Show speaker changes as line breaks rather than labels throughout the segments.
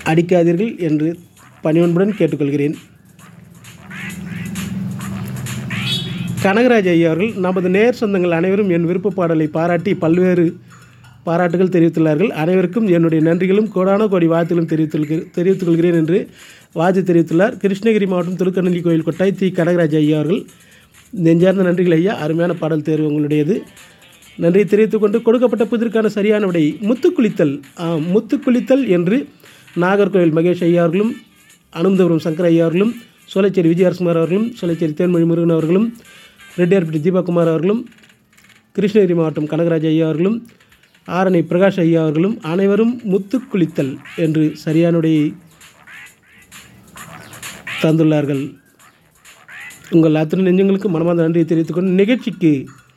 அடிக்காதீர்கள் என்று பணிவன்புடன் கேட்டுக்கொள்கிறேன் கனகராஜ் ஐயா அவர்கள் நமது நேர் சொந்தங்கள் அனைவரும் என் விருப்ப பாடலை பாராட்டி பல்வேறு பாராட்டுகள் தெரிவித்துள்ளார்கள் அனைவருக்கும் என்னுடைய நன்றிகளும் கோடான கோடி வாழ்த்துகளும் தெரிவித்துள்கிற தெரிவித்துக் கொள்கிறேன் என்று வாழ்த்து தெரிவித்துள்ளார் கிருஷ்ணகிரி மாவட்டம் திருக்கண்ணலி கோயில் கொட்டாய் தி கனகராஜ் ஐயா அவர்கள் நெஞ்சார்ந்த நன்றிகள் ஐயா அருமையான பாடல் தேர்வு உங்களுடையது நன்றி தெரிவித்துக் கொண்டு கொடுக்கப்பட்ட புதிர்க்கான சரியான விடை முத்துக்குளித்தல் ஆம், முத்துக்குளித்தல் என்று நாகர்கோவில் மகேஷ் ஐயா அவர்களும் அனுமந்தபுரம் சங்கர் ஐயா அவர்களும் சோலைச்சேரி விஜயரசுமார் அவர்களும் சோலைச்சேரி தேன்மொழி முருகன் அவர்களும் ரெட்டியார்பட்டி தீபகுமார் அவர்களும் கிருஷ்ணகிரி மாவட்டம் கனகராஜ் ஐயா அவர்களும் ஆரணி பிரகாஷ் ஐயா அவர்களும் அனைவரும் முத்துக்குளித்தல் என்று சரியானுடைய தந்துள்ளார்கள் உங்கள் அத்தனை நெஞ்சங்களுக்கு மனமார்ந்த நன்றியை தெரிவித்துக் கொண்டு நிகழ்ச்சிக்கு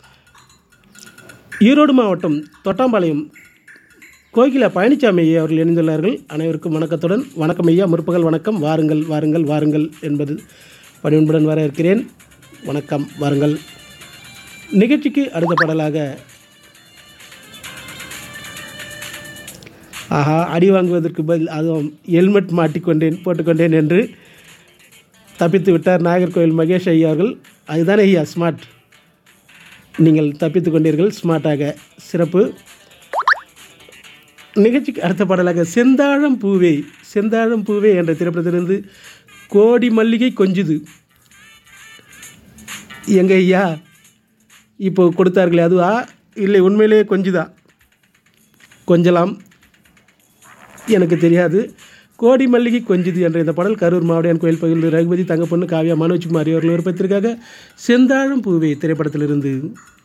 ஈரோடு மாவட்டம் தொட்டாம்பாளையம் கோகிலா பழனிசாமி ஐயா அவர்கள் இணைந்துள்ளார்கள் அனைவருக்கும் வணக்கத்துடன் வணக்கம் ஐயா முற்பகல் வணக்கம் வாருங்கள் வாருங்கள் வாருங்கள் என்பது பணிவுடன் வர இருக்கிறேன் வணக்கம் வாருங்கள் நிகழ்ச்சிக்கு அடுத்த பாடலாக ஆஹா அடி வாங்குவதற்கு பதில் அதுவும் ஹெல்மெட் மாட்டிக்கொண்டேன் போட்டுக்கொண்டேன் என்று தப்பித்து விட்டார் நாகர்கோவில் மகேஷ் ஐயா அவர்கள் அதுதானே ஐயா ஸ்மார்ட் நீங்கள் தப்பித்து கொண்டீர்கள் ஸ்மார்ட்டாக சிறப்பு நிகழ்ச்சிக்கு அடுத்த பாடலாக செந்தாழம் பூவே செந்தாழம் பூவே என்ற திரைப்படத்திலிருந்து கோடி மல்லிகை கொஞ்சுது எங்க ஐயா இப்போ கொடுத்தார்களே அதுவா இல்லை உண்மையிலேயே கொஞ்சுதா கொஞ்சலாம் எனக்கு தெரியாது கோடி மல்லிகை கொஞ்சுது என்ற இந்த பாடல் கரூர் மாவட்டம் கோயில் பகுதியில் ரகுபதி தங்கப்பொண்ணு காவியா மனோஜ்குமாரி அவர்கள் விருப்பத்திற்காக செந்தாழம் பூவே திரைப்படத்திலிருந்து